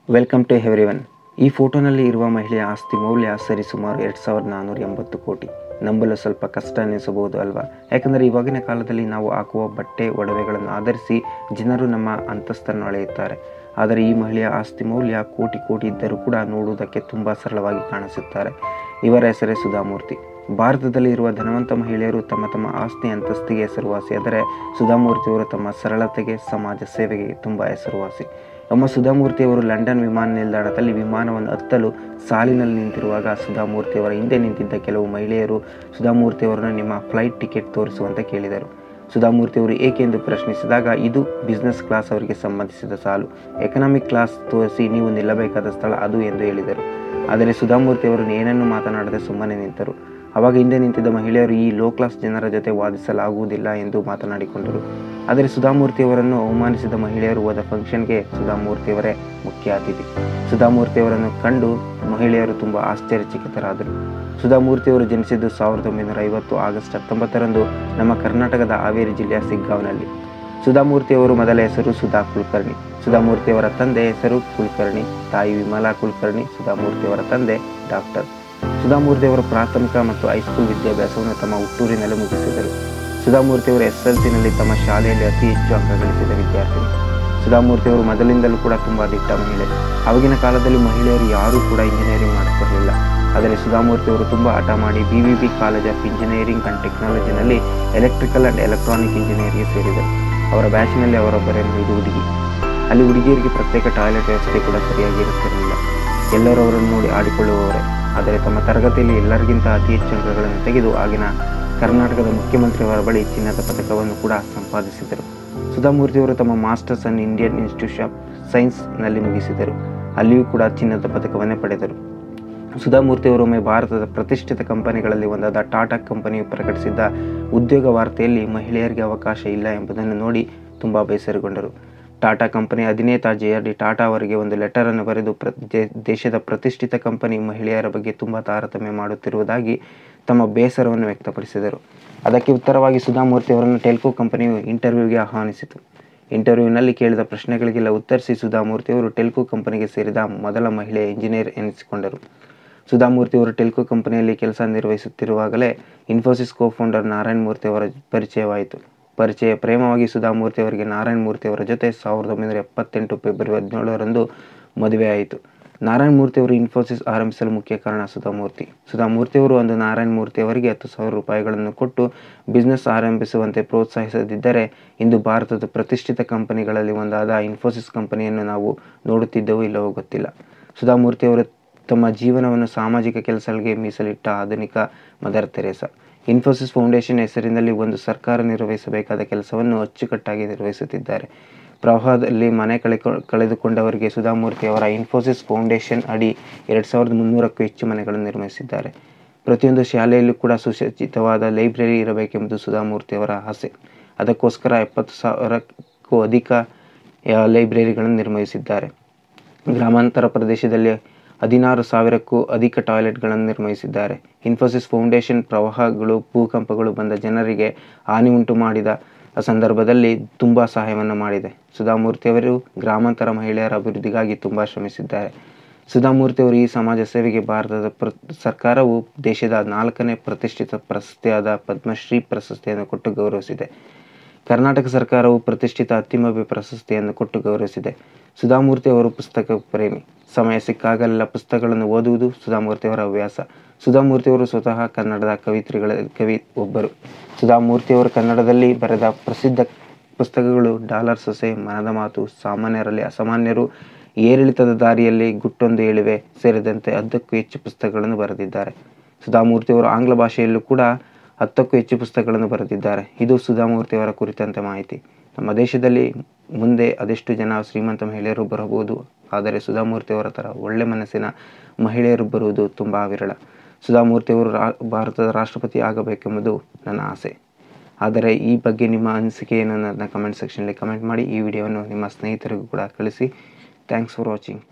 welcome to everyone ಈ ಫೋಟೋನಲ್ಲಿ ಇರುವ ಮಹಿಳೆಯ ಆಸ್ತಿ ಮೌಲ್ಯ ಸರಿಸುಮಾರು ಎರಡು ಸಾವಿರದ ನಾನ್ನೂರ ಎಂಬತ್ತು ಕೋಟಿ ನಂಬಲು ಸ್ವಲ್ಪ ಕಷ್ಟ ಅನ್ನಿಸಬಹುದು ಅಲ್ವಾ ಯಾಕಂದರೆ ಇವಾಗಿನ ಕಾಲದಲ್ಲಿ ನಾವು ಹಾಕುವ ಬಟ್ಟೆ ಒಡವೆಗಳನ್ನು ಆಧರಿಸಿ ಜನರು ನಮ್ಮ ಅಂತಸ್ತನ್ನು ಅಳೆಯುತ್ತಾರೆ ಆದರೆ ಈ ಮಹಿಳೆಯ ಆಸ್ತಿ ಮೌಲ್ಯ ಕೋಟಿ ಕೋಟಿ ಇದ್ದರೂ ಕೂಡ ನೋಡುವುದಕ್ಕೆ ತುಂಬ ಸರಳವಾಗಿ ಕಾಣಿಸುತ್ತಾರೆ ಇವರ ಹೆಸರೇ ಸುಧಾಮೂರ್ತಿ ಭಾರತದಲ್ಲಿ ಇರುವ ಧನವಂತ ಮಹಿಳೆಯರು ತಮ್ಮ ತಮ್ಮ ಆಸ್ತಿ ಅಂತಸ್ತಿಗೆ ಹೆಸರುವಾಸಿಯಾದರೆ ಸುಧಾಮೂರ್ತಿಯವರು ತಮ್ಮ ಸರಳತೆಗೆ ಸಮಾಜ ಸೇವೆಗೆ ತುಂಬ ಹೆಸರುವಾಸಿ ಒಮ್ಮ ಸುಧಾಮೂರ್ತಿಯವರು ಲಂಡನ್ ವಿಮಾನ ನಿಲ್ದಾಣದಲ್ಲಿ ವಿಮಾನವನ್ನು ಹತ್ತಲು ಸಾಲಿನಲ್ಲಿ ನಿಂತಿರುವಾಗ ಸುಧಾಮೂರ್ತಿಯವರ ಹಿಂದೆ ನಿಂತಿದ್ದ ಕೆಲವು ಮಹಿಳೆಯರು ಸುಧಾಮೂರ್ತಿಯವರನ್ನು ನಿಮ್ಮ ಫ್ಲೈಟ್ ಟಿಕೆಟ್ ತೋರಿಸುವಂತೆ ಕೇಳಿದರು ಸುಧಾಮೂರ್ತಿಯವರು ಏಕೆಂದು ಪ್ರಶ್ನಿಸಿದಾಗ ಇದು ಬಿಸ್ನೆಸ್ ಕ್ಲಾಸ್ ಅವರಿಗೆ ಸಂಬಂಧಿಸಿದ ಸಾಲು ಎಕನಾಮಿಕ್ ಕ್ಲಾಸ್ ತೋರಿಸಿ ನೀವು ನಿಲ್ಲಬೇಕಾದ ಸ್ಥಳ ಅದು ಎಂದು ಹೇಳಿದರು ಆದರೆ ಸುಧಾಮೂರ್ತಿಯವರು ಏನನ್ನೂ ಮಾತನಾಡದೆ ಸುಮ್ಮನೆ ನಿಂತರು ಅವಾಗ ಹಿಂದೆ ನಿಂತಿದ್ದ ಮಹಿಳೆಯರು ಈ ಲೋ ಕ್ಲಾಸ್ ಜನರ ಜೊತೆ ವಾದಿಸಲಾಗುವುದಿಲ್ಲ ಎಂದು ಮಾತನಾಡಿಕೊಂಡರು ಆದರೆ ಸುಧಾಮೂರ್ತಿಯವರನ್ನು ಅವಮಾನಿಸಿದ ಮಹಿಳೆಯರು ಹೋದ ಫಂಕ್ಷನ್ಗೆ ಸುಧಾಮೂರ್ತಿಯವರೇ ಮುಖ್ಯ ಅತಿಥಿ ಸುಧಾಮೂರ್ತಿಯವರನ್ನು ಕಂಡು ಮಹಿಳೆಯರು ತುಂಬ ಆಶ್ಚರ್ಯಚಕಿತರಾದರು ಸುಧಾಮೂರ್ತಿಯವರು ಜನಿಸಿದ್ದು ಸಾವಿರದ ಒಂಬೈನೂರ ಐವತ್ತು ಆಗಸ್ಟ್ ಹತ್ತೊಂಬತ್ತರಂದು ನಮ್ಮ ಕರ್ನಾಟಕದ ಹಾವೇರಿ ಜಿಲ್ಲೆಯ ಸಿಗ್ಗಾಂವ್ನಲ್ಲಿ ಸುಧಾಮೂರ್ತಿಯವರು ಮೊದಲ ಹೆಸರು ಸುಧಾ ಕುಲಕರ್ಣಿ ಸುಧಾಮೂರ್ತಿಯವರ ತಂದೆ ಹೆಸರು ಕುಲಕರ್ಣಿ ತಾಯಿ ವಿಮಲಾ ಕುಲಕರ್ಣಿ ಸುಧಾಮೂರ್ತಿಯವರ ತಂದೆ ಡಾಕ್ಟರ್ ಸುಧಾಮೂರ್ತಿಯವರು ಪ್ರಾಥಮಿಕ ಮತ್ತು ಹೈಸ್ಕೂಲ್ ವಿದ್ಯಾಭ್ಯಾಸವನ್ನು ತಮ್ಮ ಹುಟ್ಟೂರಿನಲ್ಲಿ ಮುಗಿಸಿದರು ಸುಧಾಮೂರ್ತಿಯವರು ಎಸ್ ಎಲ್ ಸಿನಲ್ಲಿ ತಮ್ಮ ಶಾಲೆಯಲ್ಲಿ ಅತಿ ಹೆಚ್ಚು ಅಂಕ ಗಳಿಸಿದ ವಿದ್ಯಾರ್ಥಿನಿ ಸುಧಾಮೂರ್ತಿಯವರು ಮೊದಲಿಂದಲೂ ಕೂಡ ತುಂಬ ದಿಟ್ಟ ಮಹಿಳೆ ಆವಾಗಿನ ಕಾಲದಲ್ಲಿ ಮಹಿಳೆಯರು ಯಾರೂ ಕೂಡ ಇಂಜಿನಿಯರಿಂಗ್ ಮಾಡುತ್ತಿರಲಿಲ್ಲ ಆದರೆ ಸುಧಾಮೂರ್ತಿಯವರು ತುಂಬ ಹಠ ಮಾಡಿ B V B college of engineering and ಟೆಕ್ನಾಲಜಿನಲ್ಲಿ ಎಲೆಕ್ಟ್ರಿಕಲ್ ಆ್ಯಂಡ್ ಎಲೆಕ್ಟ್ರಾನಿಕ್ ಇಂಜಿನಿಯರಿಂಗ್ಗೆ ಸೇರಿದರು ಅವರ ಬ್ಯಾಚಿನಲ್ಲಿ ಅವರೊಬ್ಬರೇ ಇದು ಹುಡುಗಿ ಅಲ್ಲಿ ಹುಡುಗಿಯರಿಗೆ ಪ್ರತ್ಯೇಕ ಟಾಯ್ಲೆಟ್ ವ್ಯವಸ್ಥೆ ಕೂಡ ಸರಿಯಾಗಿ ಇರುತ್ತಿರಲಿಲ್ಲ ಎಲ್ಲರೂ ಅವರನ್ನು ನೋಡಿ ಆಡಿಕೊಳ್ಳುವವರೇ ಆದರೆ ತಮ್ಮ ತರಗತಿಯಲ್ಲಿ ಎಲ್ಲರಿಗಿಂತ ಅತಿ ಹೆಚ್ಚು ಅಂಕಗಳನ್ನು ತೆಗೆದು ಆಗಿನ ಕರ್ನಾಟಕದ ಮುಖ್ಯಮಂತ್ರಿಯವರ ಬಳಿ ಚಿನ್ನದ ಪದಕವನ್ನು ಕೂಡ ಸಂಪಾದಿಸಿದರು ಸುಧಾಮೂರ್ತಿಯವರು ತಮ್ಮ ಮಾಸ್ಟರ್ಸ್ ಅನ್ನು ಇಂಡಿಯನ್ ಇನ್ಸ್ಟಿಟ್ಯೂಟ್ ಆಫ್ ಸೈನ್ಸ್ನಲ್ಲಿ ಮುಗಿಸಿದರು ಅಲ್ಲಿಯೂ ಕೂಡ ಚಿನ್ನದ ಪದಕವನ್ನೇ ಪಡೆದರು ಸುಧಾಮೂರ್ತಿಯವರು ಒಮ್ಮೆ ಭಾರತದ ಪ್ರತಿಷ್ಠಿತ ಕಂಪನಿಗಳಲ್ಲಿ ಒಂದಾದ ಟಾಟಾ ಕಂಪನಿಯು ಪ್ರಕಟಿಸಿದ್ದ ಉದ್ಯೋಗ ವಾರ್ತೆಯಲ್ಲಿ ಮಹಿಳೆಯರಿಗೆ ಅವಕಾಶ ಇಲ್ಲ ಎಂಬುದನ್ನು ನೋಡಿ ತುಂಬ ಬೇಸರಗೊಂಡರು ಟಾಟಾ ಕಂಪನಿ ಅಧಿನೇತ ಜೆ ಆರ್ ಡಿ ಟಾಟಾ ಅವರಿಗೆ ಒಂದು ಲೆಟರನ್ನು ಬರೆದು ಪ್ರ ದೇಶದ ಪ್ರತಿಷ್ಠಿತ ಕಂಪನಿ ಮಹಿಳೆಯರ ಬಗ್ಗೆ ತುಂಬ ತಾರತಮ್ಯ ಮಾಡುತ್ತಿರುವುದಾಗಿ ತಮ್ಮ ಬೇಸರವನ್ನು ವ್ಯಕ್ತಪಡಿಸಿದರು ಅದಕ್ಕೆ ಉತ್ತರವಾಗಿ ಸುಧಾಮೂರ್ತಿ ಅವರನ್ನು ಟೆಲ್ಕೋ ಕಂಪನಿಯು ಇಂಟರ್ವ್ಯೂಗೆ ಆಹ್ವಾನಿಸಿತು ಇಂಟರ್ವ್ಯೂನಲ್ಲಿ ಕೇಳಿದ ಪ್ರಶ್ನೆಗಳಿಗೆಲ್ಲ ಉತ್ತರಿಸಿ ಸುಧಾಮೂರ್ತಿಯವರು ಟೆಲ್ಕೋ ಕಂಪನಿಗೆ ಸೇರಿದ ಮೊದಲ ಮಹಿಳೆ ಇಂಜಿನಿಯರ್ ಎನಿಸಿಕೊಂಡರು ಸುಧಾಮೂರ್ತಿಯವರು ಟೆಲ್ಕೋ ಕಂಪನಿಯಲ್ಲಿ ಕೆಲಸ ನಿರ್ವಹಿಸುತ್ತಿರುವಾಗಲೇ ಇನ್ಫೋಸಿಸ್ ಕೋ ಫೌಂಡರ್ ನಾರಾಯಣ ಮೂರ್ತಿ ಅವರ ಪರಿಚಯವಾಯಿತು ಪರಿಚಯ ಪ್ರೇಮವಾಗಿ ಸುಧಾಮೂರ್ತಿ ಅವರಿಗೆ ನಾರಾಯಣ ಮೂರ್ತಿ ಅವರ ಜೊತೆ ಸಾವಿರದ ಒಂಬೈನೂರ ಎಪ್ಪತ್ತೆಂಟು ಫೆಬ್ರವರಿ ಹದಿನೇಳರಂದು ಮದುವೆಯಾಯಿತು ನಾರಾಯಣ ಮೂರ್ತಿಯವರು ಇನ್ಫೋಸಿಸ್ ಆರಂಭಿಸಲು ಮುಖ್ಯ ಕಾರಣ ಸುಧಾಮೂರ್ತಿ ಸುಧಾಮೂರ್ತಿಯವರು ಒಂದು ನಾರಾಯಣ ಮೂರ್ತಿ ಅವರಿಗೆ ಹತ್ತು ಸಾವಿರ ರೂಪಾಯಿಗಳನ್ನು ಕೊಟ್ಟು ಬಿಸ್ನೆಸ್ ಆರಂಭಿಸುವಂತೆ ಪ್ರೋತ್ಸಾಹಿಸದಿದ್ದರೆ ಇಂದು ಭಾರತದ ಪ್ರತಿಷ್ಠಿತ ಕಂಪನಿಗಳಲ್ಲಿ ಒಂದಾದ ಇನ್ಫೋಸಿಸ್ ಕಂಪನಿಯನ್ನು ನಾವು ನೋಡುತ್ತಿದ್ದೆವೋ ಇಲ್ಲವೋ ಗೊತ್ತಿಲ್ಲ ಸುಧಾಮೂರ್ತಿಯವರು ತಮ್ಮ ಜೀವನವನ್ನು ಸಾಮಾಜಿಕ ಕೆಲಸಗಳಿಗೆ ಮೀಸಲಿಟ್ಟ ಆಧುನಿಕ ಮದರ್ ತೆರೇಸಾ ಇನ್ಫೋಸಿಸ್ ಫೌಂಡೇಶನ್ ಹೆಸರಿನಲ್ಲಿ ಒಂದು ಸರ್ಕಾರ ನಿರ್ವಹಿಸಬೇಕಾದ ಕೆಲಸವನ್ನು ಅಚ್ಚುಕಟ್ಟಾಗಿ ನಿರ್ವಹಿಸುತ್ತಿದ್ದಾರೆ ಪ್ರವಾಹದಲ್ಲಿ ಮನೆ ಕಳೆ ಕಳೆದುಕೊಂಡವರಿಗೆ ಸುಧಾಮೂರ್ತಿ ಅವರ ಇನ್ಫೋಸಿಸ್ ಫೌಂಡೇಶನ್ ಅಡಿ ಎರಡು ಸಾವಿರದ ಮುನ್ನೂರಕ್ಕೂ ಹೆಚ್ಚು ಮನೆಗಳನ್ನು ನಿರ್ಮಿಸಿದ್ದಾರೆ ಪ್ರತಿಯೊಂದು ಶಾಲೆಯಲ್ಲೂ ಕೂಡ ಸುಸಜ್ಜಿತವಾದ ಲೈಬ್ರರಿ ಇರಬೇಕೆಂಬುದು ಸುಧಾಮೂರ್ತಿ ಅವರ ಆಸೆ ಅದಕ್ಕೋಸ್ಕರ ಎಪ್ಪತ್ತು ಸಾವಿರಕ್ಕೂ ಅಧಿಕ ಲೈಬ್ರರಿಗಳನ್ನು ನಿರ್ಮಿಸಿದ್ದಾರೆ ಗ್ರಾಮಾಂತರ ಪ್ರದೇಶದಲ್ಲಿ ಹದಿನಾರು ಸಾವಿರಕ್ಕೂ ಅಧಿಕ ಟಾಯ್ಲೆಟ್ಗಳನ್ನು ನಿರ್ಮಿಸಿದ್ದಾರೆ ಇನ್ಫೋಸಿಸ್ ಫೌಂಡೇಶನ್ ಪ್ರವಾಹಗಳು ಭೂಕಂಪಗಳು ಬಂದ ಜನರಿಗೆ ಹಾನಿ ಉಂಟು ಮಾಡಿದ ಸಂದರ್ಭದಲ್ಲಿ ತುಂಬ ಸಹಾಯವನ್ನು ಮಾಡಿದೆ ಸುಧಾಮೂರ್ತಿಯವರು ಗ್ರಾಮಾಂತರ ಮಹಿಳೆಯರ ಅಭಿವೃದ್ಧಿಗಾಗಿ ತುಂಬ ಶ್ರಮಿಸಿದ್ದಾರೆ ಸುಧಾಮೂರ್ತಿಯವರು ಈ ಸಮಾಜ ಸೇವೆಗೆ ಭಾರತದ ಪ್ರ ಸರ್ಕಾರವು ದೇಶದ ನಾಲ್ಕನೇ ಪ್ರತಿಷ್ಠಿತ ಪ್ರಶಸ್ತಿಯಾದ ಪದ್ಮಶ್ರೀ ಪ್ರಶಸ್ತಿಯನ್ನು ಕೊಟ್ಟು ಗೌರವಿಸಿದೆ ಕರ್ನಾಟಕ ಸರ್ಕಾರವು ಪ್ರತಿಷ್ಠಿತ ಅತ್ತಿಮಬ್ಬೆ ಪ್ರಶಸ್ತಿಯನ್ನು ಕೊಟ್ಟು ಗೌರವಿಸಿದೆ ಸುಧಾಮೂರ್ತಿ ಅವರು ಪುಸ್ತಕ ಪ್ರೇಮಿ ಸಮಯ ಸಿಕ್ಕಾಗಲೆಲ್ಲ ಪುಸ್ತಕಗಳನ್ನು ಓದುವುದು ಸುಧಾಮೂರ್ತಿಯವರ ಹವ್ಯಾಸ ಸುಧಾಮೂರ್ತಿಯವರು ಸ್ವತಃ ಕನ್ನಡದ ಕವಿತ್ರಿಗಳ ಕವಿ ಒಬ್ಬರು ಸುಧಾಮೂರ್ತಿಯವರು ಕನ್ನಡದಲ್ಲಿ ಬರೆದ ಪ್ರಸಿದ್ಧ ಪುಸ್ತಕಗಳು ಡಾಲರ್ ಸೊಸೆ ಮನದ ಮಾತು ಸಾಮಾನ್ಯರಲ್ಲಿ ಅಸಾಮಾನ್ಯರು ಏರಿಳಿತದ ದಾರಿಯಲ್ಲಿ ಗುಟ್ಟೊಂದು ಏಳಿವೆ ಸೇರಿದಂತೆ ಹತ್ತಕ್ಕೂ ಹೆಚ್ಚು ಪುಸ್ತಕಗಳನ್ನು ಬರೆದಿದ್ದಾರೆ ಸುಧಾಮೂರ್ತಿಯವರು ಆಂಗ್ಲ ಭಾಷೆಯಲ್ಲೂ ಕೂಡ ಹತ್ತಕ್ಕೂ ಹೆಚ್ಚು ಪುಸ್ತಕಗಳನ್ನು ಬರೆದಿದ್ದಾರೆ ಇದು ಸುಧಾಮೂರ್ತಿಯವರ ಕುರಿತಂತೆ ಮಾಹಿತಿ ನಮ್ಮ ದೇಶದಲ್ಲಿ ಮುಂದೆ ಅದೆಷ್ಟು ಜನ ಶ್ರೀಮಂತ ಮಹಿಳೆಯರು ಬರಬಹುದು ಆದರೆ ಸುಧಾಮೂರ್ತಿಯವರ ಥರ ಒಳ್ಳೆ ಮನಸ್ಸಿನ ಮಹಿಳೆಯರು ಬರುವುದು ತುಂಬ ವಿರಳ ಸುಧಾಮೂರ್ತಿಯವರು ರಾ ಭಾರತದ ರಾಷ್ಟ್ರಪತಿ ಆಗಬೇಕೆಂಬುದು ನನ್ನ ಆಸೆ ಆದರೆ ಈ ಬಗ್ಗೆ ನಿಮ್ಮ ಅನಿಸಿಕೆ ಏನು ನನ್ನ ಕಮೆಂಟ್ ಸೆಕ್ಷನಲ್ಲಿ ಕಮೆಂಟ್ ಮಾಡಿ ಈ ವಿಡಿಯೋವನ್ನು ನಿಮ್ಮ ಸ್ನೇಹಿತರಿಗೂ ಕೂಡ ಕಳಿಸಿ ಥ್ಯಾಂಕ್ಸ್ ಫಾರ್ ವಾಚಿಂಗ್